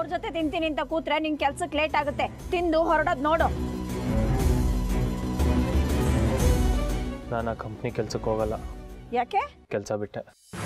ಅವ್ರ ಜೊತೆ ತಿಂತೀನಿ ಅಂತ ಕೂತ್ರೆ ನಿನ್ ಕೆಲ್ಸಕ್ಕೆ ಲೇಟ್ ಆಗುತ್ತೆ ತಿಂದು ಹೊರಡೋದ್ ನೋಡು ನಾನು ಆ ಕಂಪ್ನಿ ಕೆಲ್ಸಕ್ಕೆ ಹೋಗಲ್ಲ ಯಾಕೆ ಕೆಲಸ ಬಿಟ್ಟೆ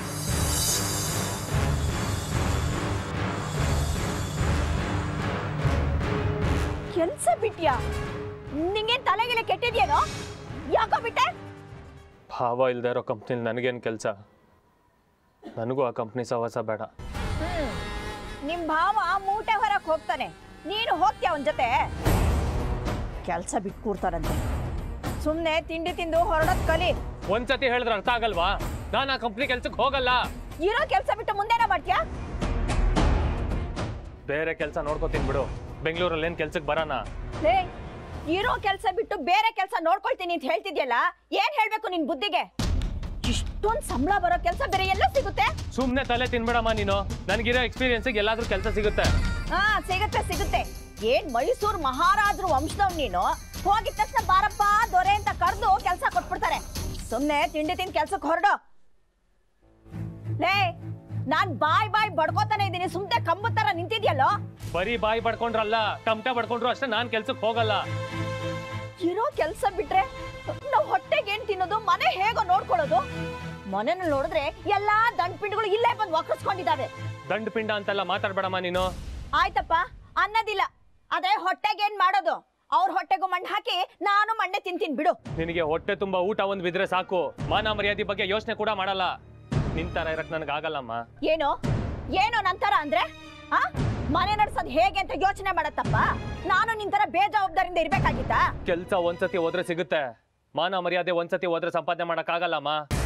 ಕೆಲ್ಸ ಬಿಟ್ಯಾ ನಿಂಗೇನ್ ತಲೆಗೆಲೆ ಕೆಟ್ಟಿದ್ಯೇನೋ ಯಾಕೋ ಬಿಟ್ಟೆ ಭಾವ ಇಲ್ಲದೆ ಇರೋ ಕಂಪ್ನಿಲಿ ನನಗೇನು ಕೆಲಸ ನನಗೂ ಆ ಕಂಪ್ನಿ ಸಹವಾಸ ಬೇಡ ಹ್ಮ್ ನಿಮ್ ಭಾವ ಮೂಟೆ ಹೊರಕ್ ಹೋಗ್ತಾನೆ ನೀನು ಹೋಗ್ತೀಯ ಅವನ ಜೊತೆ ಕೆಲ್ಸ ಬಿಟ್ಟು ಕೂರ್ತಾರಂತೆ ಸುಮ್ನೆ ತಿಂಡಿ ತಿಂದು ಹೊರಡೋದ್ ಕಲಿ ಒಂದ್ಸತಿ ಹೇಳಿದ್ರೆ ಅರ್ಥ ಆಗಲ್ವಾ ನಾನು ಆ ಕಂಪ್ನಿ ಕೆಲ್ಸಕ್ಕೆ ಹೋಗಲ್ಲ ಇರೋ ಕೆಲ್ಸ ಬಿಟ್ಟು ಮುಂದೇನ ಮಾಡ್ತೀಯಾ ಬೇರೆ ಕೆಲಸ ನೋಡ್ಕೋತೀನಿ ಬಿಡು ಬೆಂಗಳೂರಲ್ಲಿ ಏನು ಕೆಲ್ಸಕ್ಕೆ ಬರೋಣ ಲೇ ಇರೋ ಕೆಲ್ಸ ಬಿಟ್ಟು ಬೇರೆ ಕೆಲ್ಸ ನೋಡ್ಕೊಳ್ತೀನಿ ಅಂತ ಹೇಳ್ತಿದ್ಯಲ್ಲ ಏನ್ ಹೇಳ್ಬೇಕು ನಿನ್ ಬುದ್ಧಿಗೆ ಇಷ್ಟೊಂದ್ ಸಂಬಳ ಬರೋ ಕೆಲ್ಸ ಬೇರೆ ಎಲ್ಲ ಸಿಗುತ್ತೆ ಸುಮ್ಮನೆ ತಲೆ ತಿನ್ಬಿಡಮ್ಮ ನೀನು ನನಗಿರೋ ಎಕ್ಸ್ಪೀರಿಯನ್ಸಿಗೆ ಎಲ್ಲಾದ್ರೂ ಕೆಲಸ ಸಿಗುತ್ತೆ ಹಾ ಸಿಗುತ್ತೆ ಸಿಗುತ್ತೆ ಏನ್ ಮೈಸೂರು ಮಹಾರಾಜರು ವಂಶದವ್ ನೀನು ಹೋಗಿದ ತಕ್ಷಣ ಬಾರಪ್ಪ ದೊರೆ ಅಂತ ಕರೆದು ಕೆಲ್ಸ ಕೊಟ್ಬಿಡ್ತಾರೆ ಸುಮ್ನೆ ತಿಂಡಿ ತಿಂದು ಕೆಲ್ಸಕ್ಕೆ ಹೊರಡು ಲೇ ನಾನ್ ಬಾಯ್ ಬಾಯ್ ಬಡ್ಕೋತಾನೆ ಇದ್ದೀನಿ ಸುಮ್ನೆ ಕಂಬ ತರ ನಿಂತಿದ್ಯಲ್ಲೋ ಬರೀ ಬಾಯಿ ಬಡ್ಕೊಂಡ್ರಲ್ಲ ಟಮಟ ಬಡ್ಕೊಂಡ್ರು ಅಷ್ಟೇ ನಾನು ಕೆಲ್ಸಕ್ಕೆ ಹೋಗಲ್ಲ ಇರೋ ಕೆಲ್ಸ ಬಿಟ್ರೆ ನಾವ್ ಹೊಟ್ಟೆಗೆ ಏನ್ ತಿನ್ನೋದು ಮನೆ ಹೇಗೋ ನೋಡ್ಕೊಳ್ಳೋದು ಮನೆನ ನೋಡಿದ್ರೆ ಎಲ್ಲಾ ದಂಡ್ಪಿಂಡ್ಗಳು ಇಲ್ಲೇ ಬಂದು ಒಕ್ಕರ್ಸ್ಕೊಂಡಿದ್ದಾವೆ ದಂಡ ಪಿಂಡ ಅಂತೆಲ್ಲ ಮಾತಾಡ್ಬೇಡಮ್ಮ ನೀನು ಆಯ್ತಪ್ಪ ಅನ್ನೋದಿಲ್ಲ ಆದ್ರೆ ಹೊಟ್ಟೆಗೆ ಏನ್ ಮಾಡೋದು ಅವ್ರ ಹೊಟ್ಟೆಗೂ ಮಣ್ಣು ಹಾಕಿ ನಾನು ಮಣ್ಣೆ ತಿಂತೀನಿ ಬಿಡು ನಿನಗೆ ಹೊಟ್ಟೆ ತುಂಬಾ ಊಟ ಒಂದ್ ಬಿದ್ರೆ ಸಾಕು ಮಾನ ಮರ್ಯಾದೆ ಬಗ್ಗೆ ಯೋಚನೆ ಕೂಡ ಮಾಡಲ್ಲ ನಿಂತರ ಇರಕ್ ನನಗೆ ಆಗಲ್ಲಮ್ಮ ಏನು ಏನು ನಂತರ ಅಂದ್ರೆ ಆ ಮನೆ ನಡ್ಸೋದ್ ಹೇಗೆ ಅಂತ ಯೋಚನೆ ಮಾಡತ್ತಪ್ಪ ನಾನು ನಿಂತರ ಬೇಜವಾಬ್ದಾರಿಂದ ಇರ್ಬೇಕಾಗಿತ್ತಾ ಕೆಲ್ಸ ಒಂದ್ಸತಿ ಹೋದ್ರೆ ಸಿಗುತ್ತೆ ಮಾನ ಮರ್ಯಾದೆ ಒಂದ್ಸತಿ ಹೋದ್ರೆ ಸಂಪಾದನೆ ಮಾಡಕ್ ಆಗಲ್ಲಮ್ಮ